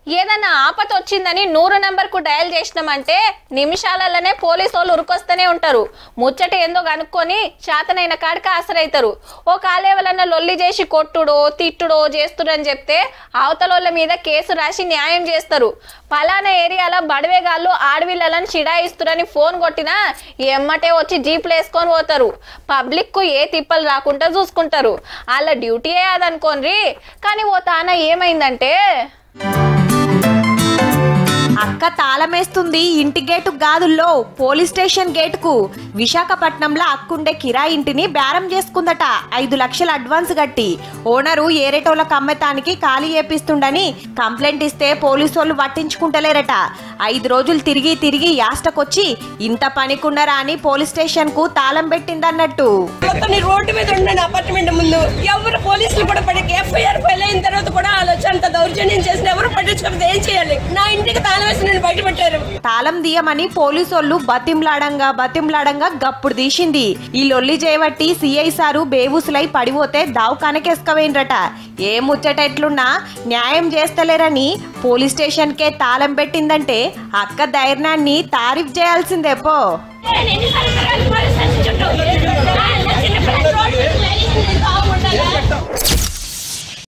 ఏదన్నా ఆపత వచ్చిందని నూరు నంబర్ కు డయల్ చేసినామంటే నిమిషాలలోనే పోలీసు వాళ్ళు ఉరికొస్తూనే ఉంటారు ముచ్చట ఏందో కనుక్కొని శాతనైన కాడికి ఆసరైతారు ఓ కాలేవలన్న లొల్లి చేసి కొట్టుడో తిట్టుడో చేస్తుడని చెప్తే అవతలోళ్ళ మీద కేసు రాసి న్యాయం చేస్తారు పలానా ఏరియాలో బడవేగాళ్ళు ఆడవిళ్ళని చిడాయిస్తురని ఫోన్ కొట్టినా ఎమ్మటే వచ్చి జీపులు వేసుకొని పోతారు పబ్లిక్ కు ఏ తిప్పలు రాకుండా చూసుకుంటారు వాళ్ళ డ్యూటీయే అదనుకోన్రి కానీ ఓ తాన ఏమైందంటే అక్క తాళమేస్తుంది ఇంటి గేటు గాదుల్లో పోలీస్ స్టేషన్ గేటుకు విశాఖపట్నంలో అక్కుండే కిరాయి ఇంటిని బేరం చేసుకుందట ఐదు లక్షల అడ్వాన్స్ కట్టి ఓనరు ఏరేటోళ్ళకి అమ్మటానికి ఖాళీ చేపిస్తుండని కంప్లైంట్ ఇస్తే పోలీసు వాళ్ళు పట్టించుకుంటలేరట ఐదు రోజులు తిరిగి తిరిగి యాస్టకొచ్చి ఇంత పనికున్నరా అని పోలీస్ స్టేషన్ కు తాళం పెట్టిందన్నట్టు మొత్తం నీ రోడ్డు మీద ఉండండి అపార్ట్మెంట్ ముందు ఎవరు పోలీసులు కూడా పడి ఎఫ్ఐఆర్ ఫైల్ అయిన తర్వాత కూడా వాళ్ళు వచ్చి అంత దౌర్జన్యం చేసిన ఎవరు పట్టించుకోకపోతే ఏం చేయాలి నా ఇంటికి తాళం వేసి నేను బయట పెట్టారు తాళం తీయమని పోలీసోళ్ళు బతింలాడంగా బతింలాడంగా గప్పుడు తీసింది ఈ లొల్లి చేయబట్టి సిఐ సారు బేవుసులై పడిపోతే దావకానకెస్కవేండ్రట ఏ ముచ్చట ఎట్లున్నా న్యాయం చేస్తలేరని పోలీస్ స్టేషన్కే తాళం పెట్టిందంటే అక్క ధైర్యాన్ని తారీఫ్ చేయాల్సిందే పో చిన్న